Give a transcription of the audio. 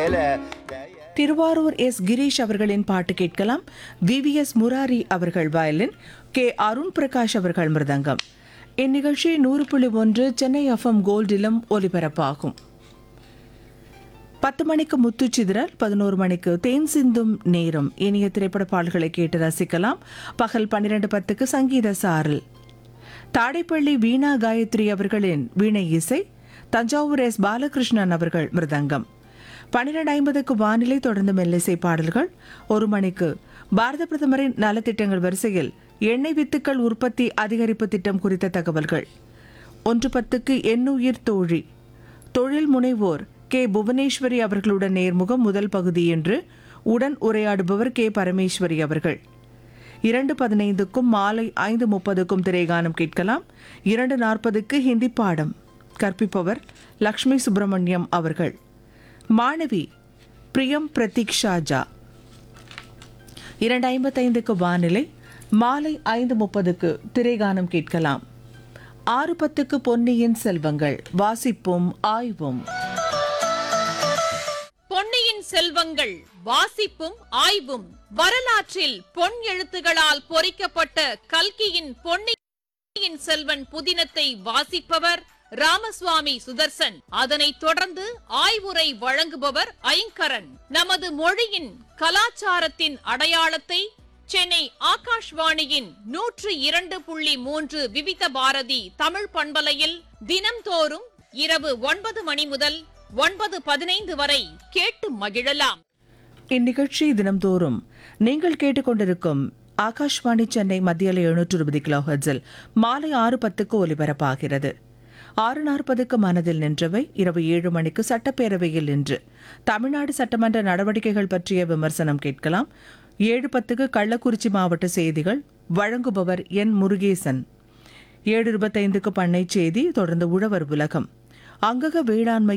மேல திருவாரூர் எஸ் கிரீஷ் அவர்களின் பாட்டு கேட்கலாம் விவிஎஸ் முராரி அவர்கள் வயலின் கே அருண் பிரகாஷ் அவர்கள் மிருதங்கம் இந்நிகழ்ச்சி நூறு புள்ளி ஒன்று சென்னை எஃப்எம் கோல்டிலும் ஒலிபரப்பாகும் பத்து மணிக்கு முத்துச்சிதறல் பதினோரு மணிக்கு தேன் சிந்தும் நேரம் இனிய திரைப்பட பாடல்களை கேட்டு ரசிக்கலாம் பகல் பன்னிரண்டு பத்துக்கு சங்கீத சாரல் தாடைப்பள்ளி வீணா காயத்ரி அவர்களின் வீணை இசை தஞ்சாவூர் எஸ் பாலகிருஷ்ணன் அவர்கள் மிருதங்கம் பன்னிரண்டு ஐம்பதுக்கு வானிலை தொடர்ந்து மெல்லிசை பாடல்கள் ஒரு மணிக்கு பாரத பிரதமரின் நலத்திட்டங்கள் வரிசையில் எண்ணெய் வித்துக்கள் உற்பத்தி அதிகரிப்பு திட்டம் குறித்த தகவல்கள் ஒன்று பத்துக்கு எண்ணுயிர் தோழி தொழில் முனைவோர் கே புவனேஸ்வரி அவர்களுடன் நேர்முகம் முதல் பகுதி என்று உடன் உரையாடுபவர் கே பரமேஸ்வரி அவர்கள் இரண்டு பதினைந்துக்கும் மாலை ஐந்து முப்பதுக்கும் திரைகானம் கேட்கலாம் இரண்டு நாற்பதுக்கு ஹிந்தி பாடம் கற்பிப்பவர் லக்ஷ்மி சுப்பிரமணியம் அவர்கள் மாணவி பிரியம் பிரதீக்ஷா ஜா இரண்டு ஐம்பத்தைந்துக்கு வானிலை மாலை ஐந்து முப்பதுக்கு திரைகானம் கேட்கலாம் ஆறு பத்துக்கு பொன்னியின் செல்வங்கள் வாசிப்பும் ஆய்வும் பொன்னியின் செல்வங்கள் வாசிப்பும் ஆய்வும் வரலாற்றில் பொன் எழுத்துகளால் பொறிக்கப்பட்ட கல்கியின் பொன்னியின் செல்வன் புதினத்தை வாசிப்பவர் ராமசுவாமி சுதர்சன் அதனைத் தொடர்ந்து ஆய்வுரை வழங்குபவர் ஐங்கரன் நமது மொழியின் கலாச்சாரத்தின் அடையாளத்தை சென்னை ஆகாஷ்வாணியின் நூற்று இரண்டு புள்ளி மூன்று விவித பாரதி தமிழ் பண்பலையில் தினம்தோறும் இரவு ஒன்பது மணி முதல் ஒன்பது பதினைந்து வரை கேட்டு மகிழலாம் இந்நிகழ்ச்சி தினம்தோறும் நீங்கள் கேட்டுக்கொண்டிருக்கும் ஆகாஷ்வாணி சென்னை மத்தியில் எழுநூற்று இருபது கிலோ ஹெர்ட்ஸில் மாலை ஆறு பத்துக்கு ஒலிபரப்பாகிறது ஆறு நாற்பதுக்கு மனதில் நின்றவை இரவு ஏழு மணிக்கு சட்டப்பேரவையில் நின்று தமிழ்நாடு சட்டமன்ற நடவடிக்கைகள் பற்றிய விமர்சனம் கேட்கலாம் ஏழு பத்துக்கு கள்ளக்குறிச்சி மாவட்ட செய்திகள் வழங்குபவர் என் முருகேசன் ஏழு இருபத்தைந்துக்கு பண்ணை செய்தி தொடர்ந்து உழவர் உலகம் அங்கக வேளாண்மை